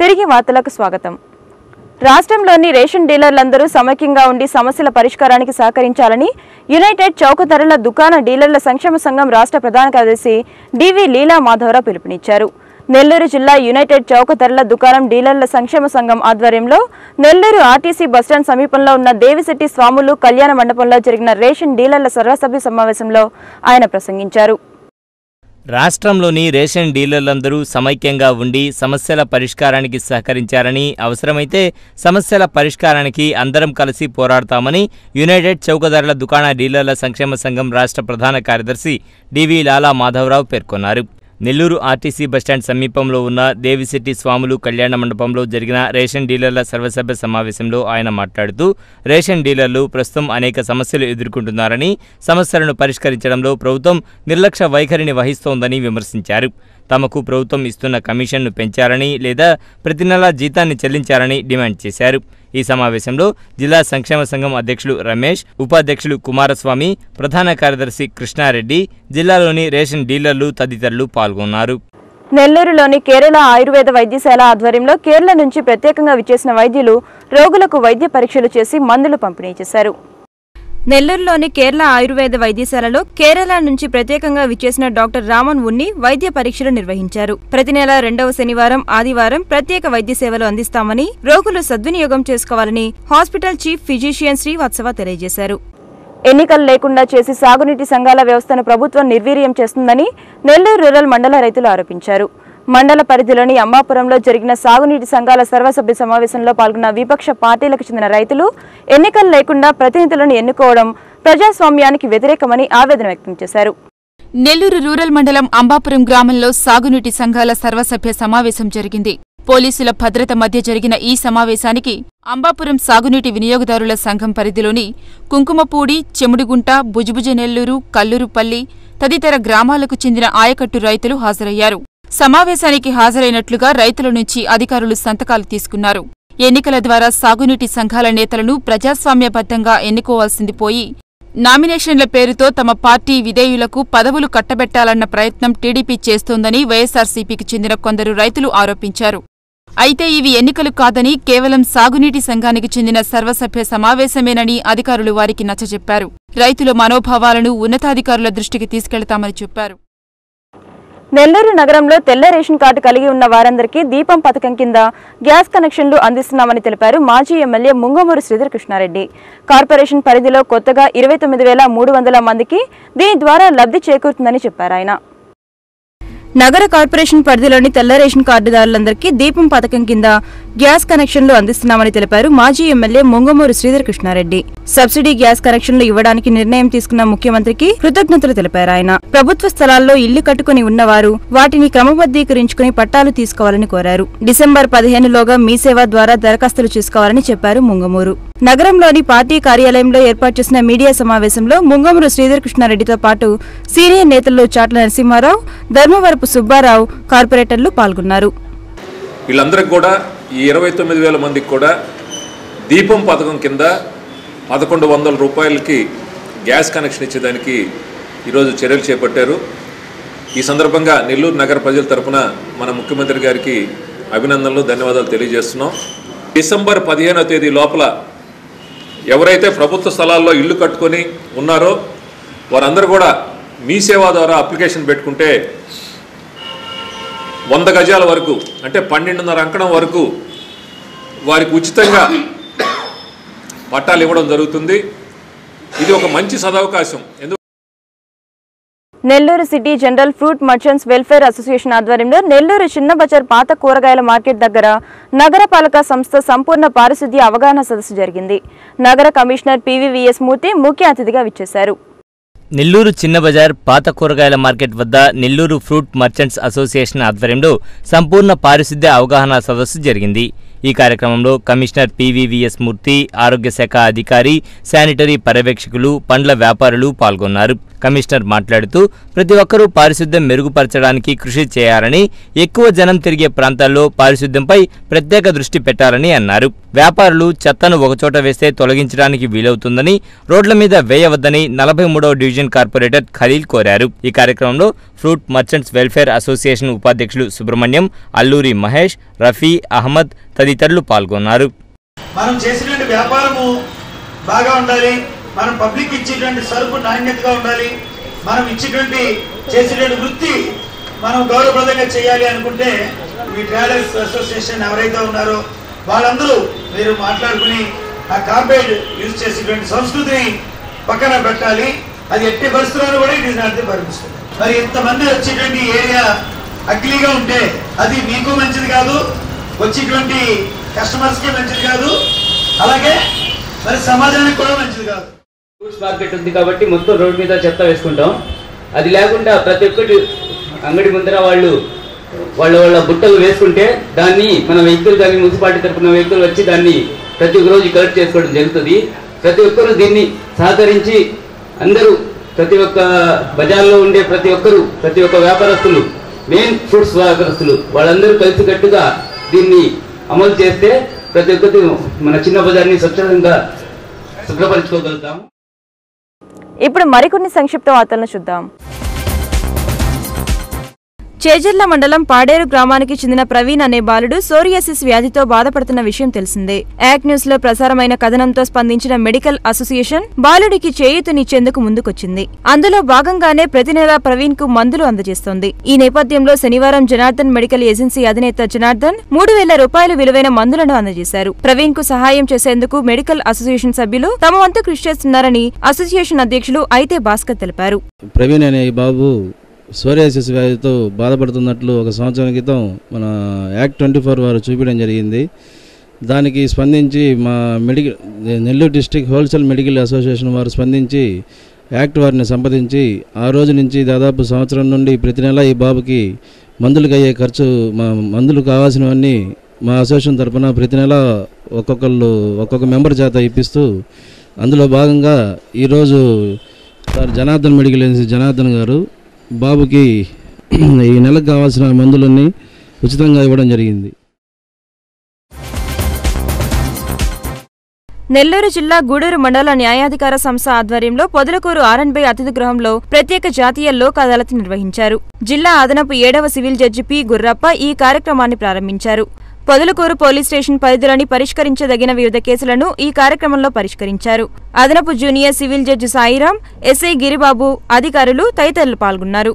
తిరిగి వార్తలకు స్వాగతం రాష్ట్రంలోని రేషన్ డీలర్లందరూ సమైక్యంగా ఉండి సమస్యల పరిష్కారానికి సహకరించాలని యునైటెడ్ చౌక ధరల దుకాణ డీలర్ల సంక్షేమ సంఘం రాష్ట్ర ప్రధాన కార్యదర్శి డివి లీలా మాధవరావు పిలుపునిచ్చారు నెల్లూరు జిల్లా యునైటెడ్ చౌక ధరల దుకాణం డీలర్ల సంక్షేమ సంఘం ఆధ్వర్యంలో నెల్లూరు ఆర్టీసీ బస్టాండ్ సమీపంలో ఉన్న దేవిశెట్టి స్వాములు కళ్యాణ మండపంలో జరిగిన రేషన్ డీలర్ల సర్వసభ్య సమావేశంలో ఆయన ప్రసంగించారు రాష్ట్రంలోని రేషన్ డీలర్లందరూ సమైక్యంగా ఉండి సమస్యల పరిష్కారానికి సహకరించారని అవసరమైతే సమస్యల పరిష్కారానికి అందరం కలిసి పోరాడతామని యునైటెడ్ చౌకధరల దుకాణ డీలర్ల సంక్షేమ సంఘం రాష్ట్ర ప్రధాన కార్యదర్శి డివి లాలా మాధవరావు పేర్కొన్నారు నెల్లూరు ఆర్టీసీ బస్టాండ్ సమీపంలో ఉన్న దేవిశెట్టి స్వాములు కళ్యాణ మండపంలో జరిగిన రేషన్ డీలర్ల సర్వసభ్య సమావేశంలో ఆయన మాట్లాడుతూ రేషన్ డీలర్లు ప్రస్తుతం అనేక సమస్యలు ఎదుర్కొంటున్నారని సమస్యలను పరిష్కరించడంలో ప్రభుత్వం నిర్లక్ష్య వైఖరిని వహిస్తోందని విమర్శించారు తమకు ప్రభుత్వం ఇస్తున్న కమిషన్ను పెంచారని లేదా ప్రతి నెలా జీతాన్ని చెల్లించారని డిమాండ్ చేశారు ఈ సమావేశంలో జిల్లా సంక్షేమ సంఘం అధ్యక్షులు రమేష్ ఉపాధ్యక్షులు కుమారస్వామి ప్రధాన కార్యదర్శి కృష్ణారెడ్డి జిల్లాలోని రేషన్ డీలర్లు తదితరులు పాల్గొన్నారు నెల్లూరులోని కేరళ ఆయుర్వేద వైద్యశాల ఆధ్వర్యంలో కేరళ నుంచి ప్రత్యేకంగా విచ్చేసిన వైద్యులు రోగులకు వైద్య పరీక్షలు చేసి మందులు పంపిణీ చేశారు నెల్లూరులోని కేరళ ఆయుర్వేద వైద్యశాలలో కేరళ నుంచి ప్రత్యేకంగా విచ్చేసిన డాక్టర్ రామన్ ఉన్ని వైద్య పరీక్షలు నిర్వహించారు ప్రతి నెల రెండవ శనివారం ఆదివారం ప్రత్యేక వైద్య సేవలు అందిస్తామని రోగులు సద్వినియోగం చేసుకోవాలని హాస్పిటల్ చీఫ్ ఫిజిషియన్ శ్రీవత్సవ తెలియజేశారు ఎన్నికలు లేకుండా చేసి సాగునీటి సంఘాల వ్యవస్థను ప్రభుత్వం నిర్వీర్యం చేస్తుందని నెల్లూరు రూరల్ మండల రైతులు ఆరోపించారు మండల పరిధిలోని అమ్మాపురంలో జరిగిన సాగునీటి సంఘాల సర్వసభ్య సమావేశంలో పాల్గొన్న విపక్ష పార్టీలకు చెందిన రైతులు ఎన్నికలు లేకుండా ప్రతినిధులను ఎన్నుకోవడం ప్రజాస్వామ్యానికి వ్యతిరేకమని ఆవేదన వ్యక్తం చేశారు నెల్లూరు రూరల్ మండలం అంబాపురం గ్రామంలో సాగునీటి సంఘాల సర్వసభ్య సమావేశం జరిగింది పోలీసుల భద్రత మధ్య జరిగిన ఈ సమావేశానికి అంబాపురం సాగునీటి వినియోగదారుల సంఘం పరిధిలోని కుంకుమపూడి చెముడిగుంట బుజుబుజ నెల్లూరు కల్లూరుపల్లి తదితర గ్రామాలకు చెందిన ఆయకట్టు రైతులు హాజరయ్యారు సమావేశానికి హాజరైనట్లుగా రైతుల నుంచి అధికారులు సంతకాలు తీసుకున్నారు ఎన్నికల ద్వారా సాగునీటి సంఘాల నేతలను ప్రజాస్వామ్యబద్ధంగా ఎన్నుకోవాల్సింది పోయి నామినేషన్ల పేరుతో తమ పార్టీ విధేయులకు పదవులు కట్టబెట్టాలన్న ప్రయత్నం టీడీపీ చేస్తోందని వైఎస్సార్సీపీకి చెందిన కొందరు రైతులు ఆరోపించారు అయితే ఇవి ఎన్నికలు కాదని కేవలం సాగునీటి సంఘానికి చెందిన సర్వసభ్య సమావేశమేనని అధికారులు వారికి నచ్చజెప్పారు రైతుల మనోభావాలను ఉన్నతాధికారుల దృష్టికి తీసుకెళ్తామని చెప్పారు నెల్లూరు నగరంలో తెల్ల రేషన్ కార్డు కలిగి ఉన్న వారందరికీ దీపం పథకం కింద గ్యాస్ కనెక్షన్లు అందిస్తున్నామని తెలిపారు మాజీ ఎమ్మెల్యే ముంగమూరు శ్రీధర్ కృష్ణారెడ్డి కార్పొరేషన్ పరిధిలో కొత్తగా ఇరవై తొమ్మిది వేల మూడు వందల మందికి దీని ద్వారా లబ్ధి చేకూరుతుందని చెప్పారు ఆయన నగర కార్పొరేషన్ పరిధిలోని తెల్ల రేషన్ కార్డుదారులందరికీ దీపం పథకం కింద గ్యాస్ కనెక్షన్లు అందిస్తున్నామని తెలిపారు మాజీ MLA Mungamuru Sridhar Krishna Reddy subsidy gas కనెక్షన్లు ఇవ్వడానికి నిర్ణయం తీసుకున్న ముఖ్యమంత్రికి కృతజ్ఞతలు తెలిపారు ఆయన ప్రభుత్వ స్థలాల్లో ఇల్లు కట్టుకుని ఉన్నవారు వాటిని క్రమబద్దీకరించుకుని పట్టాలు తీసుకోవాలని కోరారు డిసెంబర్ పదిహేనులోగా మీ సేవ ద్వారా దరఖాస్తులు చేసుకోవాలని చెప్పారు ముంగమూరు నగరంలోని పార్టీ కార్యాలయంలో ఏర్పాటు చేసిన మీడియా సమావేశంలో ముంగమూరు శ్రీధర్ కృష్ణారెడ్డితో పాటు సీనియర్ నేతలు చాట్ల నరసింహారావు ధర్మవరపు సుబ్బారావు కార్పొరేటర్లు పాల్గొన్నారు వీళ్ళందరికి కూడా ఈ ఇరవై తొమ్మిది వేల మందికి కూడా దీపం పథకం కింద పదకొండు వందల రూపాయలకి గ్యాస్ కనెక్షన్ ఇచ్చేదానికి ఈరోజు చర్యలు చేపట్టారు ఈ సందర్భంగా నెల్లూరు నగర ప్రజల తరపున మన ముఖ్యమంత్రి గారికి అభినందనలు ధన్యవాదాలు తెలియజేస్తున్నాం డిసెంబర్ పదిహేనో తేదీ లోపల ఎవరైతే ప్రభుత్వ స్థలాల్లో ఇల్లు కట్టుకొని ఉన్నారో వారందరూ కూడా మీ సేవ ద్వారా అప్లికేషన్ పెట్టుకుంటే వంద గజాల వరకు అంటే పన్నెండున్నర అంకణం వరకు వారికి ఉచితంగా పట్టాలు ఇవ్వడం జరుగుతుంది ఇది ఒక మంచి సదవకాశం ఎందుకు Nellore city general fruit merchants welfare association ఆధ్వర్యంలో నెల్లూరు చిన్న బజార్ పాత కూరగాయల మార్కెట్ దగ్గర నగరపాలక సంస్థ సంపూర్ణ పారిశుద్ధ్య అవగాహన సదస్సు జరిగింది నగర కమిషనర్ పివివిఎస్ మూర్తి ముఖ్య అతిథిగా విచ్చేశారు నెల్లూరు చిన్న బజార్ పాత కూరగాయల మార్కెట్ వద్ద నెల్లూరు ఫ్రూట్ మర్చెంట్స్ అసోసియేషన్ ఆధ్వర్యంలో సంపూర్ణ పారిశుద్ధ్య అవగాహన సదస్సు జరిగింది ఈ కార్యక్రమంలో కమిషనర్ పివివిఎస్ మూర్తి ఆరోగ్య శాఖ అధికారి శానిటరీ పర్యవేక్షకులు పండ్ల వ్యాపారులు పాల్గొన్నారు కమిషనర్ మాట్లాడుతూ ప్రతి ఒక్కరూ పారిశుద్ధ్యం మెరుగుపరచడానికి కృషి చేయాలని ఎక్కువ జనం తిరిగే ప్రాంతాల్లో పారిశుద్ధ్యంపై ప్రత్యేక దృష్టి పెట్టాలని అన్నారు వ్యాపారులు చెత్తను ఒకచోట వేస్తే తొలగించడానికి వీలవుతుందని రోడ్ల మీద వేయవద్దని నలభై మూడవ డివిజన్ కార్పొరేటర్ ఖలీల్ కోరారు ఈ కార్యక్రమంలో ఫ్రూట్ మర్చెంట్స్ వెల్ఫేర్ అసోసియేషన్ ఉపాధ్యక్షులు సుబ్రహ్మణ్యం అల్లూరి మహేష్ రఫీ అహ్మద్ తదితరులు పాల్గొన్నారు మనం చేసినటువంటి వ్యాపారము బాగా ఉండాలి మనం పబ్లిక్ ఇచ్చేటువంటి సరుకు నాణ్యతగా ఉండాలి మనం ఇచ్చేటువంటి చేసేటువంటి వృత్తి మనం గౌరవప్రదంగా చేయాలి అనుకుంటే మీ ట్రేడర్స్ అసోసియేషన్ ఎవరైతే ఉన్నారో వాళ్ళందరూ మీరు మాట్లాడుకుని ఆ కార్పొరేట్ యూజ్ చేసేటువంటి సంస్కృతిని పక్కన పెట్టాలి అది ఎట్టి పరిస్థితుల్లో కూడా it is not the permission మరి ఇంతమంది వచ్చేటువంటి ఏరియా అగ్లీగా ఉంటే అది మీకు మంచిది కాదు వచ్చేటువంటి కస్టమర్స్ కి మంచిది కాదు అలాగే మరి సమాజానికి కూడా మంచిది కాదు ఫ్రూట్స్ మార్కెట్ ఉంది కాబట్టి మొత్తం రోడ్ మీద చెత్త వేసుకుంటాం అది లేకుండా ప్రతి ఒక్కటి అంగడి ముందర వాళ్ళు వాళ్ళ వాళ్ళ బుట్టలు వేసుకుంటే దాన్ని మన వెహికల్ కానీ మున్సిపాలిటీ తరపున వెహికల్ వచ్చి దాన్ని ప్రతి ఒక్క రోజు కలెక్ట్ చేసుకోవడం జరుగుతుంది ప్రతి ఒక్కరు దీన్ని సహకరించి అందరూ ప్రతి ఒక్క బజార్లో ఉండే ప్రతి ఒక్కరు ప్రతి ఒక్క వ్యాపారస్తులు మెయిన్ ఫ్రూట్స్ వ్యాపారస్తులు వాళ్ళందరూ కలిసికట్టుగా దీన్ని అమలు చేస్తే ప్రతి ఒక్కరు మన చిన్న బజార్ని స్వచ్ఛందంగా శుభ్రపరచుకోగలుగుతాం ఇప్పుడు మరికొన్ని సంక్షిప్త వార్తలను చూద్దాం చేజర్ల మండలం పాడేరు గ్రామానికి చెందిన ప్రవీణ్ అనే బాలుడు సోరియాసిస్ వ్యాధితో బాధపడుతున్న విషయం తెలిసిందే యాక్ న్యూస్ లో ప్రసారమైన కథనంతో స్పందించిన మెడికల్ అసోసియేషన్ బాలుడికి చేయూతనిచ్చేందుకు ముందుకొచ్చింది అందులో భాగంగానే ప్రతి నెలా ప్రవీణ్ కు మందులు అందజేస్తోంది ఈ నేపథ్యంలో శనివారం జనార్దన్ మెడికల్ ఏజెన్సీ అధినేత జనార్దన్ మూడు వేల రూపాయలు విలువైన మందులను అందజేశారు ప్రవీణ్ కు సహాయం చేసేందుకు మెడికల్ అసోసియేషన్ సభ్యులు తమ వంతు కృషి చేస్తున్నారని అసోసియేషన్ అధ్యక్షులు అయితే భాస్కర్ తెలిపారు ప్రవీణ్ అనే ఈ బాబు సోరియాసిస్ వ్యాధితో బాధపడుతున్నట్లు ఒక సంవత్సరం క్రితం మన యాక్ట్ ట్వంటీ ఫోర్ వారు చూపించడం జరిగింది దానికి స్పందించి మా medical Nellore district wholesale medical association వారు స్పందించి యాక్ట్ వారిని సంప్రదించి ఆ రోజు నుంచి దాదాపు సంవత్సరం నుండి ప్రతి నెల ఈ బాబుకి మందులకు అయ్యే ఖర్చు మా మందులు కావాల్సినవన్నీ మా అసోసియేషన్ తరపున ప్రతి నెల ఒక్కొక్కళ్ళు ఒక్కొక్క మెంబర్ చేత ఇప్పిస్తూ అందులో భాగంగా ఈరోజు sir Janardhan medical agency Janardhan garu బాబుకి ఈ నెలకు కావాల్సిన మందులన్నీ ఉచితంగా ఇవ్వడం జరిగింది నెల్లూరు జిల్లా గూడూరు మండల న్యాయాధికార సంస్థ ఆధ్వర్యంలో పొదలకూరు ఆర్ఎన్బై అతిథి గృహంలో ప్రత్యేక జాతీయ లోక్ అదాలత్ నిర్వహించారు జిల్లా అదనపు ఏడవ సివిల్ జడ్జి పి గుర్రప్ప ఈ కార్యక్రమాన్ని ప్రారంభించారు పొదలకూరు పోలీస్ స్టేషన్ పరిధిలోని పరిష్కరించదగిన వివిధ కేసులను ఈ కార్యక్రమంలో పరిష్కరించారు అదనపు junior civil judge Sairam SI Giribabu అధికారులు తదితరులు పాల్గొన్నారు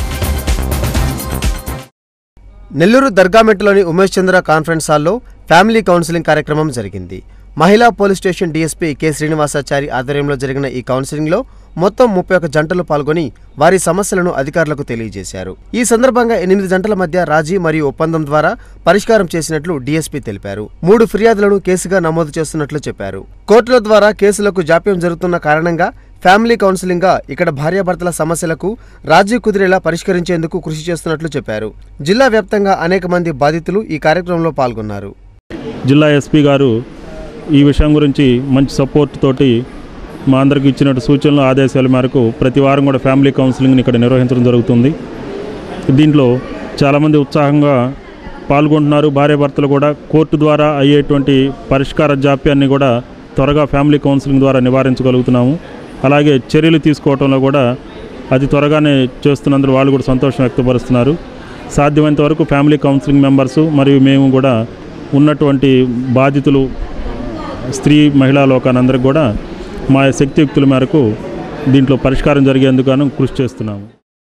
నెల్లూరు దర్గామెట్లోని ఉమేష్ చంద్ర కాన్ఫరెన్స్ హాల్లో ఫ్యామిలీ కౌన్సిలింగ్ కార్యక్రమం జరిగింది మహిళా police station DSP K Srinivasachari ఆధ్వర్యంలో జరిగిన ఈ కౌన్సిలింగ్లో మొత్తం ముప్పై ఒక్క జంటలు పాల్గొని వారి సమస్యలను అధికారులకు తెలియజేశారు ఈ సందర్భంగా ఎనిమిది జంటల మధ్య రాజీ మరియు ఒప్పందం ద్వారా పరిష్కారం చేసినట్లు డీఎస్పీ తెలిపారు మూడు ఫిర్యాదులను కేసుగా నమోదు చేస్తున్నట్లు చెప్పారు కోర్టుల ద్వారా కేసులకు జాప్యం జరుగుతున్న కారణంగా ఫ్యామిలీ కౌన్సిలింగ్ గా ఇక్కడ భార్యాభర్తల సమస్యలకు రాజీ కుదిరేలా పరిష్కరించేందుకు కృషి చేస్తున్నట్లు చెప్పారు జిల్లా వ్యాప్తంగా అనేక మంది బాధితులు ఈ కార్యక్రమంలో పాల్గొన్నారు జిల్లా ఎస్పీ గారు ఈ విషయం గురించి మంచి సపోర్ట్ తోటి మా అందరికి ఇచ్చినట్టు సూచనలు ఆదేశాల మేరకు ప్రతి వారం కూడా ఫ్యామిలీ కౌన్సిలింగ్ని ఇక్కడ నిర్వహించడం జరుగుతుంది దీంట్లో చాలామంది ఉత్సాహంగా పాల్గొంటున్నారు భార్యాభర్తలు కూడా కోర్టు ద్వారా అయ్యేటువంటి పరిష్కార జాప్యాన్ని కూడా త్వరగా ఫ్యామిలీ కౌన్సిలింగ్ ద్వారా నివారించగలుగుతున్నాము అలాగే చర్యలు తీసుకోవడంలో కూడా అతి త్వరగానే చేస్తున్నందుకు వాళ్ళు కూడా సంతోషం వ్యక్తపరుస్తున్నారు సాధ్యమైనంత వరకు ఫ్యామిలీ కౌన్సిలింగ్ మెంబర్సు మరియు మేము కూడా ఉన్నటువంటి బాధితులు స్త్రీ మహిళా లోకానందరికి కూడా మా శక్తియుక్తుల మేరకు దీంట్లో పరిష్కారం జరిగేందుకు గాను కృషి చేస్తున్నాము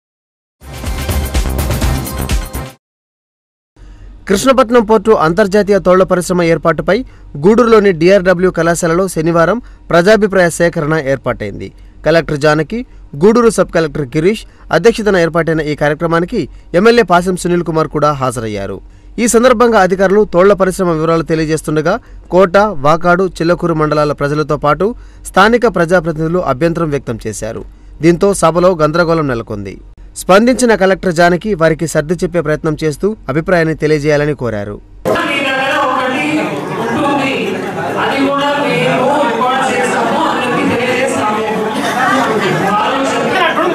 కృష్ణపట్నం పోర్టు అంతర్జాతీయ తోళ్ల పరిశ్రమ ఏర్పాటుపై గూడూరులోని డిఆర్డబ్ల్యూ కళాశాలలో శనివారం ప్రజాభిప్రాయ సేకరణ ఏర్పాటైంది collector Janaki Gudur sub collector Girish అధ్యక్షతన ఏర్పాటైన ఈ కార్యక్రమానికి ఎమ్మెల్యే పాసం సునీల్ కుమార్ కూడా హాజరయ్యారు ఈ సందర్భంగా అధికారులు తోళ్ల పరిశ్రమ వివరాలు తెలియజేస్తుండగా కోట వాకాడు చిల్లకూరు మండలాల ప్రజలతో పాటు స్థానిక ప్రజాప్రతినిధులు అభ్యంతరం వ్యక్తం చేశారు దీంతో సభలో గందరగోళం నెలకొంది స్పందించిన కలెక్టర్ జానకి వారికి సర్ది చెప్పే ప్రయత్నం చేస్తూ అభిప్రాయాన్ని తెలియజేయాలని కోరారు మీ దగ్గర ఒకటి ఉంటుంది అది కూడా మేము రికార్డ్ చేస్తాము అందరికి తెలియజేస్తాము వాళ్ళు చెప్పినట్టు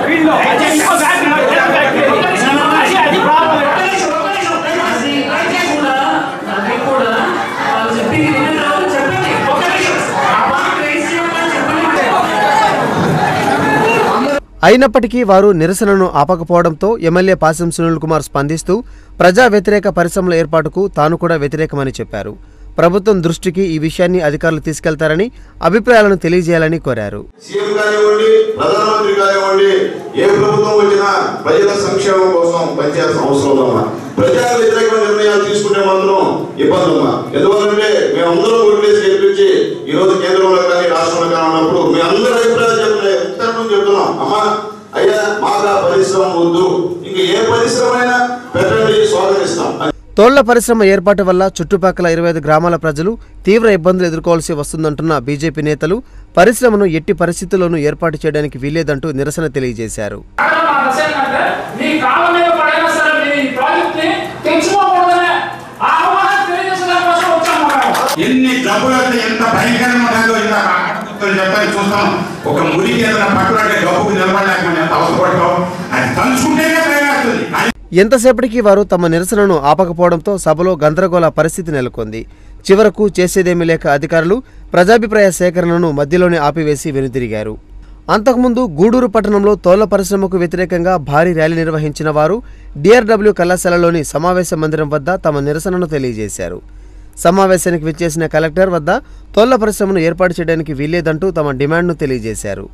అయినప్పటికీ వారు నిరసనను ఆపకపోవడంతో ఎమ్మెల్యే పాసం సునీల్ కుమార్ స్పందిస్తూ ప్రజా వ్యతిరేక పరిశ్రమల ఏర్పాటుకు తాను కూడా వ్యతిరేకమని చెప్పారు ప్రభుత్వం దృష్టికి ఈ విషయాన్ని అధికారులు తీసుకెళ్తారని అభిప్రాయాలను తెలియజేయాలని కోరారు సీఎం కానివ్వండి ప్రధానమంత్రి కానివ్వండి ఏ ప్రభుత్వం వచ్చినా ప్రజల సంక్షేమం కోసం పనిచేయాల్సిన అవసరం ఉందమ్మా ప్రజా వ్యతిరేకమైన నిర్ణయాలు తీసుకుంటే మాత్రం ఇబ్బంది ఉందా ఎందువల్లంటే మేమందరం ఓట్లేసి గెలిపించి ఈ రోజు కేంద్రంలో కానీ రాష్ట్రంలో కానీ ఉన్నప్పుడు మీ అందరి అభిప్రాయాలు చెప్తున్నాయి ఉత్తరం చెప్తున్నాం అమ్మా అయ్యా మాకు ఆ పరిశ్రమ వద్దు ఇంకా ఏ పరిశ్రమ అయినా పెట్టండి స్వాగతిస్తాం తోళ్ల పరిశ్రమ ఏర్పాటు వల్ల చుట్టుపక్కల ఇరవై ఐదు గ్రామాల ప్రజలు తీవ్ర ఇబ్బందులు ఎదుర్కోవాల్సి వస్తుందంటున్న బీజేపీ నేతలు పరిశ్రమను ఎట్టి పరిస్థితుల్లోనూ ఏర్పాటు చేయడానికి వీల్లేదంటూ నిరసన తెలియజేశారు మా దశ ఏంటంటే మీ కాళ్ళ మీద పడైనా సరే మీ ఈ ప్రాజెక్ట్ ని తెచ్చుకోకూడదనే ఆ అవగాహన తెలియజేసడానికి కోసం వచ్చాము మేము ఎన్ని డబ్బులు అంటే ఎంత భయంకరంగా ఉంటుందో ఇంత ఆటపుత్రులు చెప్పని చూస్తాం ఒక మురికి ఏదైనా పట్టుకుంటే డబ్బుకు నిలబడలేక మనం ఎంత అవసరపడతాం అది తలుచుకుంటేనే భయం వేస్తుంది కానీ ఎంతసేపటికి వారు తమ నిరసనను ఆపకపోవడంతో సభలో గందరగోళ పరిస్థితి నెలకొంది చివరకు చేసేదేమీ లేక అధికారులు ప్రజాభిప్రాయ సేకరణను మధ్యలోనే ఆపివేసి వెనుతిరిగారు అంతకుముందు గూడూరు పట్టణంలో తోళ్ల పరిశ్రమకు వ్యతిరేకంగా భారీ ర్యాలీ నిర్వహించిన వారు డిఆర్డబ్ల్యూ కళాశాలలోని సమావేశ మందిరం వద్ద తమ నిరసనను తెలియజేశారు సమావేశానికి విచ్చేసిన కలెక్టర్ వద్ద తోళ్ల పరిశ్రమను ఏర్పాటు చేయడానికి వీల్లేదంటూ తమ డిమాండ్ను తెలియజేశారు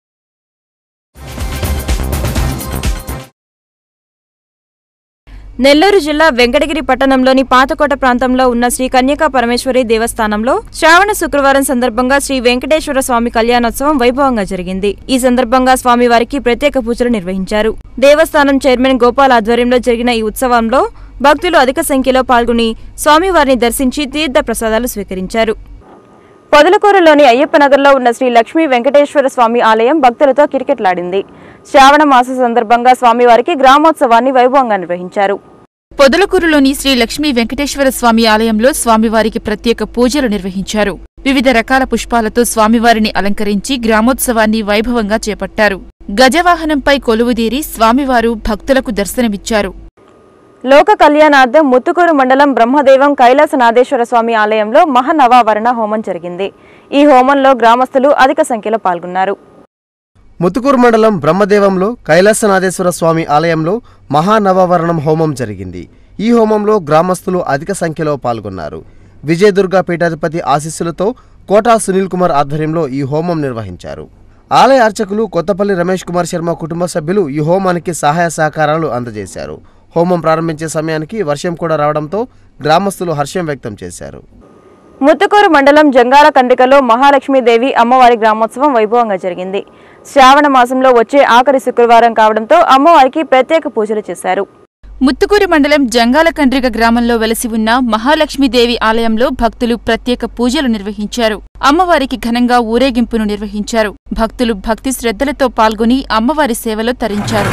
నెల్లూరు జిల్లా వెంకటగిరి పట్టణంలోని పాతకోట ప్రాంతంలో ఉన్న శ్రీ కన్యకా పరమేశ్వరి దేవస్థానంలో శ్రావణ శుక్రవారం సందర్భంగా శ్రీ వెంకటేశ్వర స్వామి కళ్యాణోత్సవం వైభవంగా జరిగింది ఈ సందర్భంగా స్వామివారికి ప్రత్యేక పూజలు నిర్వహించారు దేవస్థానం చైర్మన్ గోపాల్ ఆధ్వర్యంలో జరిగిన ఈ ఉత్సవంలో భక్తులు అధిక సంఖ్యలో పాల్గొని స్వామివారిని దర్శించి తీర్థ ప్రసాదాలు స్వీకరించారు పొదలకూరులోని అయ్యప్పనగర్లో ఉన్న శ్రీ లక్ష్మీ వెంకటేశ్వర స్వామి ఆలయం భక్తులతో కిటకిటలాడింది శ్రావణ మాస సందర్భంగా స్వామివారికి గ్రామోత్సవాన్ని వైభవంగా నిర్వహించారు పొదలకూరులోని శ్రీ లక్ష్మీ వెంకటేశ్వర స్వామి ఆలయంలో స్వామివారికి ప్రత్యేక పూజలు నిర్వహించారు వివిధ రకాల పుష్పాలతో స్వామివారిని అలంకరించి గ్రామోత్సవాన్ని వైభవంగా చేపట్టారు గజవాహనంపై కొలువుదీరి స్వామివారు భక్తులకు దర్శనమిచ్చారు లోక కళ్యాణార్థం ముత్తుకూరు మండలం బ్రహ్మదేవం కైలాసనాథేశ్వర స్వామి ఆలయంలో మహానవావరణ హోమం జరిగింది ఈ హోమంలో గ్రామస్తులు అధిక సంఖ్యలో పాల్గొన్నారు ముతుకూరు మండలం బ్రహ్మదేవంలో కైలాసనాథేశ్వర స్వామి ఆలయంలో మహానవవరణం హోమం జరిగింది ఈ హోమంలో గ్రామస్తులు అధిక సంఖ్యలో పాల్గొన్నారు విజయదుర్గ పీఠాధిపతి ఆశీస్సులతో కోటా సునీల్ కుమార్ ఆధ్వర్యంలో ఈ హోమం నిర్వహించారు ఆలయ అర్చకులు కొత్తపల్లి రమేష్ కుమార్ శర్మ కుటుంబ సభ్యులు ఈ హోమానికి సహాయ సహకారాలు అందజేశారు హోమం ప్రారంభించే సమయానికి వర్షం కూడా రావడంతో గ్రామస్తులు హర్షం వ్యక్తం చేశారు ముత్తుకూరు మండలం జంగాల కండ్రికలో మహాలక్ష్మీదేవి అమ్మవారి గ్రామోత్సవం వైభవంగా జరిగింది శ్రావణ మాసంలో వచ్చే ఆఖరి శుక్రవారం కావడంతో అమ్మవారికి ప్రత్యేక పూజలు చేశారు ముత్తుకూరు మండలం జంగాల కండ్రిక గ్రామంలో వెలసి ఉన్న మహాలక్ష్మీదేవి ఆలయంలో భక్తులు ప్రత్యేక పూజలు నిర్వహించారు అమ్మవారికి ఘనంగా ఊరేగింపును నిర్వహించారు భక్తులు భక్తి శ్రద్ధలతో పాల్గొని అమ్మవారి సేవలో తరించారు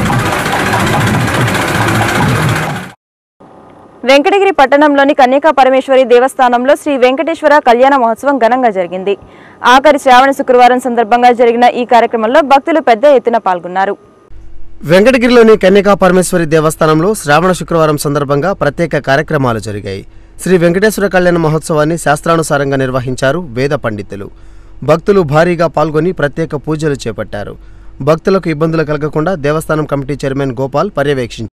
వెంకటగిరి పట్టణంలోని కన్యకా పరమేశ్వరి దేవస్థానంలో శ్రీ వెంకటేశ్వర కళ్యాణ మహోత్సవం ఘనంగా జరిగింది ఆఖరి శ్రావణ శుక్రవారం సందర్భంగా జరిగిన ఈ కార్యక్రమంలో భక్తులు పెద్ద ఎత్తున పాల్గొన్నారు వెంకటగిరిలోని కన్యకా పరమేశ్వరి దేవస్థానంలో శ్రావణ శుక్రవారం సందర్భంగా ప్రత్యేక కార్యక్రమాలు జరిగాయి శ్రీ వెంకటేశ్వర కళ్యాణ మహోత్సవాన్ని శాస్త్రానుసారంగా నిర్వహించారు వేద పండితులు భక్తులు భారీగా పాల్గొని ప్రత్యేక పూజలు చేపట్టారు భక్తులకు ఇబ్బందులు కలగకుండా దేవస్థానం కమిటీ చైర్మన్ గోపాల్ పర్యవేక్షించారు